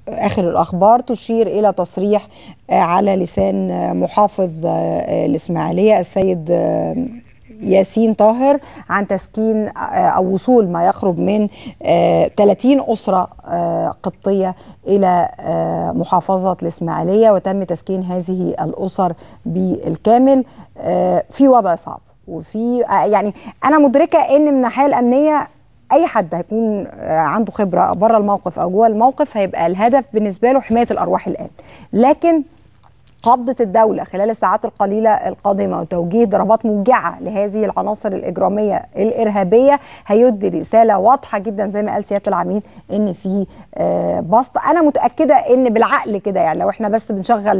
اخر الاخبار تشير الى تصريح على لسان محافظ الاسماعيليه السيد ياسين طاهر عن تسكين او وصول ما يقرب من 30 اسره قبطيه الى محافظه الاسماعيليه وتم تسكين هذه الاسر بالكامل في وضع صعب وفي يعني انا مدركه ان من الناحيه الامنيه اي حد هيكون عنده خبره بره الموقف او جوه الموقف هيبقى الهدف بالنسبه له حمايه الارواح الان لكن قبضة الدولة خلال الساعات القليلة القادمة وتوجيه ضربات موجعة لهذه العناصر الإجرامية الإرهابية هيدي رسالة واضحة جدا زي ما قال سيادة العميد إن في بسط أنا متأكدة إن بالعقل كده يعني لو إحنا بس بنشغل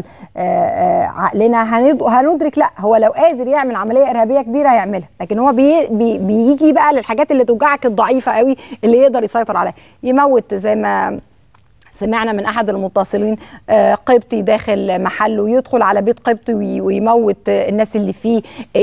عقلنا هندرك لا هو لو قادر يعمل عملية إرهابية كبيرة هيعملها لكن هو بي بي بيجي بقى للحاجات اللي توجعك الضعيفة قوي اللي يقدر يسيطر عليها يموت زي ما سمعنا من احد المتصلين قبطي داخل محله يدخل على بيت قبطي ويموت الناس اللي فيه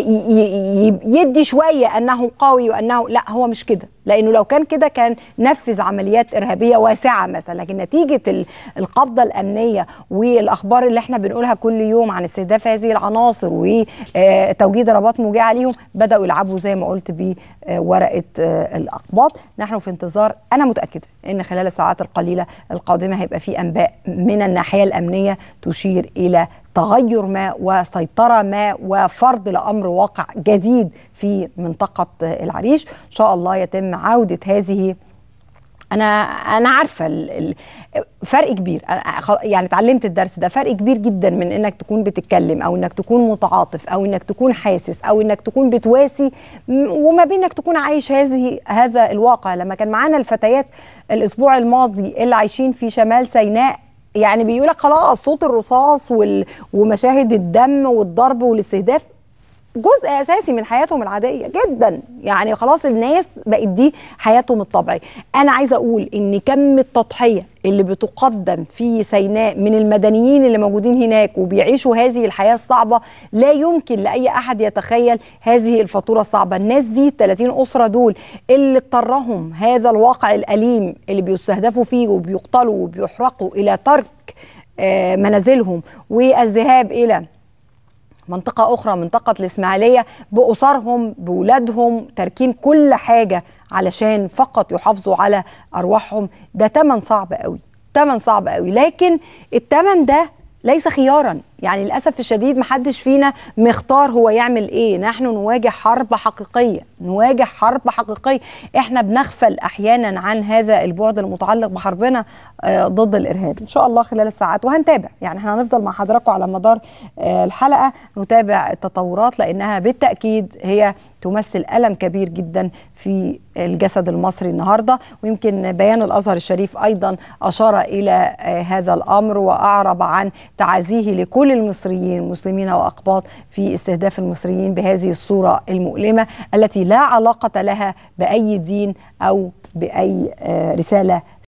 يدي شويه انه قوي وانه لا هو مش كده لانه لو كان كده كان نفذ عمليات ارهابيه واسعه مثلا لكن نتيجه القبضه الامنيه والاخبار اللي احنا بنقولها كل يوم عن استهداف هذه العناصر وتوجيه ضربات موجعه ليهم بداوا يلعبوا زي ما قلت بورقه الاقباط نحن في انتظار انا متاكده ان خلال الساعات القليله القادمه هيبقى في انباء من الناحيه الامنيه تشير الى تغير ما وسيطره ما وفرض لامر واقع جديد في منطقه العريش ان شاء الله يتم عوده هذه انا انا عارفه فرق كبير يعني اتعلمت الدرس ده فرق كبير جدا من انك تكون بتتكلم او انك تكون متعاطف او انك تكون حاسس او انك تكون بتواسي وما بين انك تكون عايش هذه هذا الواقع لما كان معانا الفتيات الاسبوع الماضي اللي عايشين في شمال سيناء يعني بيقول لك خلاص صوت الرصاص وال... ومشاهد الدم والضرب والاستهداف جزء اساسي من حياتهم العاديه جدا يعني خلاص الناس بقت دي حياتهم الطبيعي انا عايزه اقول ان كم التضحيه اللي بتقدم في سيناء من المدنيين اللي موجودين هناك وبيعيشوا هذه الحياه الصعبه لا يمكن لاي احد يتخيل هذه الفاتوره الصعبه الناس دي 30 اسره دول اللي اضطرهم هذا الواقع الاليم اللي بيستهدفوا فيه وبيقتلوا وبيحرقوا الى ترك منازلهم والذهاب الى منطقة أخرى منطقة الإسماعيلية بأسرهم بولادهم تاركين كل حاجة علشان فقط يحافظوا على أرواحهم ده تمن صعب قوي تمن صعب قوي لكن التمن ده ليس خيارا يعني للاسف الشديد محدش فينا مختار هو يعمل ايه نحن نواجه حرب حقيقيه نواجه حرب حقيقيه احنا بنغفل احيانا عن هذا البعد المتعلق بحربنا ضد الارهاب ان شاء الله خلال الساعات وهنتابع يعني احنا هنفضل مع حضراتكم على مدار الحلقه نتابع التطورات لانها بالتاكيد هي تمثل الم كبير جدا في الجسد المصري النهارده ويمكن بيان الازهر الشريف ايضا اشار الى هذا الامر واعرب عن تعازيه لكل المصريين مسلمين واقباط في استهداف المصريين بهذه الصوره المؤلمه التي لا علاقه لها باي دين او باي رساله